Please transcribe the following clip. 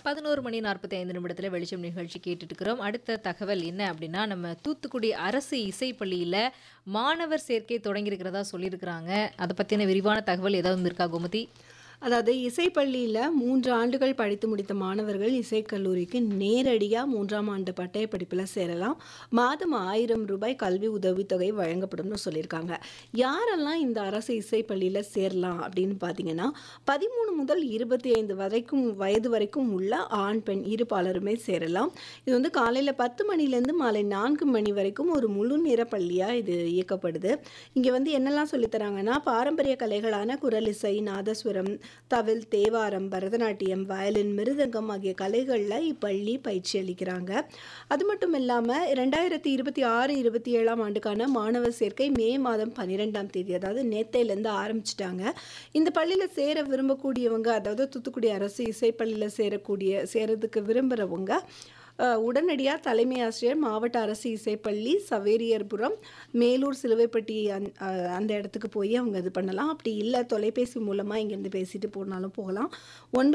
பதினோரு மணி நாற்பத்தி ஐந்து நிமிடத்தில் வெளிச்சம் நிகழ்ச்சி கேட்டுட்டு இருக்கிறோம் அடுத்த தகவல் என்ன அப்படின்னா நம்ம தூத்துக்குடி அரசு இசைப்பள்ளியில் மாணவர் சேர்க்கை தொடங்கியிருக்கிறதா சொல்லியிருக்கிறாங்க அதை பற்றின விரிவான தகவல் ஏதாவது இருக்கா கோமதி அதாவது இசைப்பள்ளியில் மூன்று ஆண்டுகள் படித்து முடித்த மாணவர்கள் இசைக்கல்லூரிக்கு நேரடியாக மூன்றாம் ஆண்டு பட்டய படிப்பில் சேரலாம் மாதம் ஆயிரம் ரூபாய் கல்வி உதவித்தொகை வழங்கப்படும்னு சொல்லியிருக்காங்க யாரெல்லாம் இந்த அரசு இசைப்பள்ளியில் சேரலாம் அப்படின்னு பார்த்தீங்கன்னா பதிமூணு முதல் இருபத்தி ஐந்து வரைக்கும் வயது வரைக்கும் உள்ள ஆண் பெண் இருபாலருமே சேரலாம் இது வந்து காலையில் பத்து மணிலேருந்து மாலை நான்கு மணி வரைக்கும் ஒரு முழு நேர பள்ளியாக இது இயக்கப்படுது இங்கே வந்து என்னெல்லாம் சொல்லித்தராங்கன்னா பாரம்பரிய கலைகளான குரல் இசை நாதஸ்வரம் தவில் தேவாரம் பரதநாட்டியம் வயலின் மிருதங்கம் ஆகிய கலைகளில் இப்பள்ளி பயிற்சி அளிக்கிறாங்க அது மட்டும் இல்லாமல் ரெண்டாயிரத்தி இருபத்தி ஆறு இருபத்தி ஏழாம் ஆண்டுக்கான மாணவர் சேர்க்கை மே மாதம் பன்னிரெண்டாம் தேதி அதாவது நேத்தையிலேருந்து ஆரம்பிச்சிட்டாங்க இந்த பள்ளியில் சேர விரும்பக்கூடியவங்க அதாவது தூத்துக்குடி அரசு இசைப்பள்ளியில் சேரக்கூடிய சேரதுக்கு விரும்புகிறவங்க உடனடியாக தலைமை ஆசிரியர் மாவட்ட அரசு இசைப்பள்ளி சவேரியர்புரம் மேலூர் சிலுவைப்பட்டி அந் அஹ் அந்த இடத்துக்கு போய் அவங்க இது பண்ணலாம் அப்படி இல்லை தொலைபேசி மூலமாக இங்கேருந்து பேசிட்டு போனாலும் போகலாம் ஒன்பது